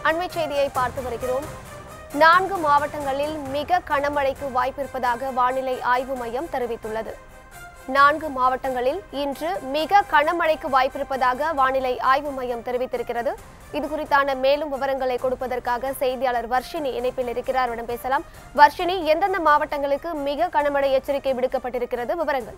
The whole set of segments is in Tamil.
அண்மை செய்தியை பார்த்து வருகிறோம் நான்கு மாவட்டங்களில் மிக கனமழைக்கு வாய்ப்பிருப்பதாக வானிலை ஆய்வு மையம் தெரிவித்துள்ளது நான்கு மாவட்டங்களில் இன்று மிக கனமழைக்கு வாய்ப்பிருப்பதாக வானிலை ஆய்வு மையம் தெரிவித்திருக்கிறது இது குறித்தான மேலும் விவரங்களை கொடுப்பதற்காக செய்தியாளர் வர்ஷினி இணைப்பில் இருக்கிறார் அவரிடம் பேசலாம் வர்ஷினி எந்தெந்த மாவட்டங்களுக்கு மிக கனமழை எச்சரிக்கை விடுக்கப்பட்டிருக்கிறது விவரங்கள்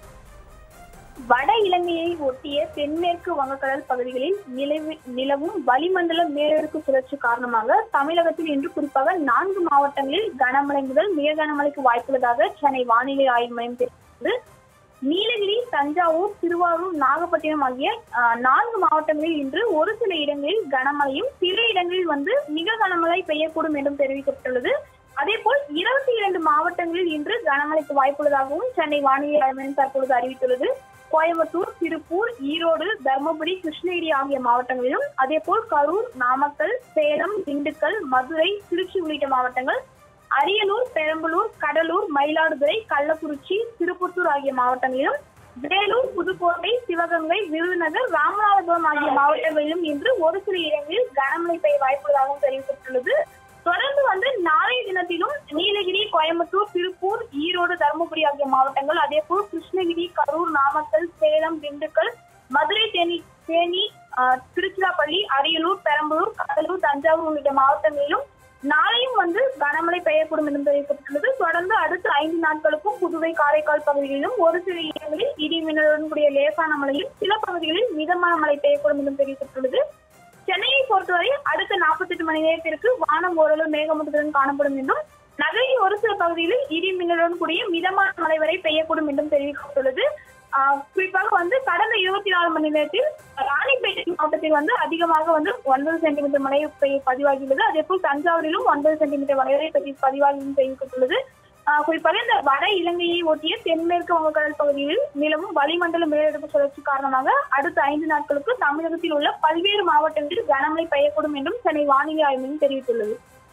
வட இலங்கையை ஒட்டிய தென்மேற்கு வங்கக்கடல் பகுதிகளில் நிலவி நிலவும் வளிமண்டல மேலடுக்கு சுழற்சி காரணமாக தமிழகத்தில் இன்று குறிப்பாக நான்கு மாவட்டங்களில் கனமழை முதல் மிக கனமழைக்கு வாய்ப்புள்ளதாக சென்னை வானிலை ஆய்வு மையம் தெரிவித்தது நீலகிரி தஞ்சாவூர் திருவாரூர் நாகப்பட்டினம் ஆகிய ஆஹ், நான்கு மாவட்டங்களில் இன்று ஒரு சில இடங்களில் கனமழையும் சில இடங்களில் வந்து மிக கனமழை பெய்யக்கூடும் என்றும் தெரிவிக்கப்பட்டுள்ளது அதேபோல் இருபத்தி இரண்டு மாவட்டங்களில் இன்று கனமழைக்கு வாய்ப்புள்ளதாகவும் சென்னை வானிலை ஆய்வு மையம் தற்பொழுது அறிவித்துள்ளது கோயம்புத்தூர் திருப்பூர் ஈரோடு தருமபுரி கிருஷ்ணகிரி ஆகிய மாவட்டங்களிலும் அதேபோல் கரூர் நாமக்கல் சேலம் திண்டுக்கல் மதுரை திருச்சி உள்ளிட்ட மாவட்டங்கள் அரியலூர் பெரம்பலூர் கடலூர் மயிலாடுதுறை கள்ளக்குறிச்சி திருப்பத்தூர் ஆகிய மாவட்டங்களிலும் வேலூர் புதுக்கோட்டை சிவகங்கை விருதுநகர் ராமநாதபுரம் ஆகிய மாவட்டங்களிலும் இன்று ஒரு சில இடங்களில் கனமழை பெய்ய வாய்ப்புள்ளதாகவும் தெரிவிக்கப்பட்டுள்ளது தொடர்ந்து வந்து நாளைய தினத்திலும் நீலகிரி கோயம்புத்தூர் திருப்பூர் ஈரோடு தருமபுரி ஆகிய மாவட்டங்கள் அதே போல் கிருஷ்ணகிரி கரூர் நாமக்கல் சேலம் திண்டுக்கல் மதுரை தேனி தேனி ஆஹ், திருச்சிராப்பள்ளி அரியலூர் பெரம்பலூர் கடலூர் தஞ்சாவூர் உள்ளிட்ட மாவட்டங்களிலும் நாளையும் வந்து கனமழை பெய்யக்கூடும் என்றும் தெரிவிக்கப்பட்டுள்ளது தொடர்ந்து அடுத்த ஐந்து நாட்களுக்கும் புதுவை காரைக்கால் பகுதிகளிலும் ஒரு சில இடங்களில் இடி மின்னலுடன் கூடிய லேசான மழையும் சில பகுதிகளில் மிதமான மழை பெய்யக்கூடும் என்றும் தெரிவிக்கப்பட்டுள்ளது சென்னையை பொறுத்தவரை அடுத்த 48 மணி நேரத்திற்கு வானம் ஓரளவு மேகமூட்டத்துடன் காணப்படும் என்றும் நகரின் ஒரு சில பகுதிகளில் இடி மின்னலுடன் கூடிய மிதமான மழை வரை பெய்யக்கூடும் என்றும் தெரிவிக்கப்பட்டுள்ளது ஆஹ் குறிப்பாக வந்து கடந்த இருபத்தி நாலு மணி நேரத்தில் ராணிப்பேட்டை மாவட்டத்தில் வந்து அதிகமாக வந்து ஒன்பது சென்டிமீட்டர் மழை பெய்ய பதிவாகியுள்ளது அதே போல் தஞ்சாவூரிலும் ஒன்பது சென்டிமீட்டர் மழை வரை பெய்ய- பதிவாகியும் தெரிவிக்கப்பட்டுள்ளது ஆஹ் குறிப்பாக இந்த வட இலங்கையை ஒட்டிய தென்மேற்கு வங்கக்கடல் பகுதியில் நிலவும் வளிமண்டல மேலடுக்கு சுழற்சி காரணமாக அடுத்த ஐந்து நாட்களுக்கு தமிழகத்தில் உள்ள பல்வேறு மாவட்டங்களில் கனமழை பெய்யக்கூடும் என்றும் சென்னை வானிலை ஆய்வு மையம் தெரிவித்துள்ளது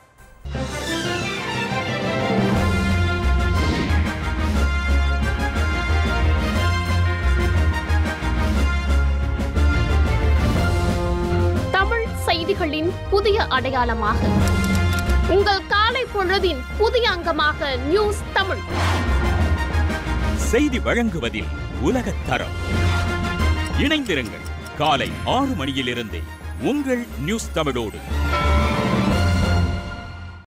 தமிழ் செய்திகளின் புதிய அடையாளமாக உங்கள் காலை பொழுதின் புதிய அங்கமாக நியூஸ் தமிழ் செய்தி வழங்குவதில் உலகத் தரம் இணைந்திருங்கள் காலை ஆறு மணியிலிருந்தே உங்கள் நியூஸ் தமிழோடு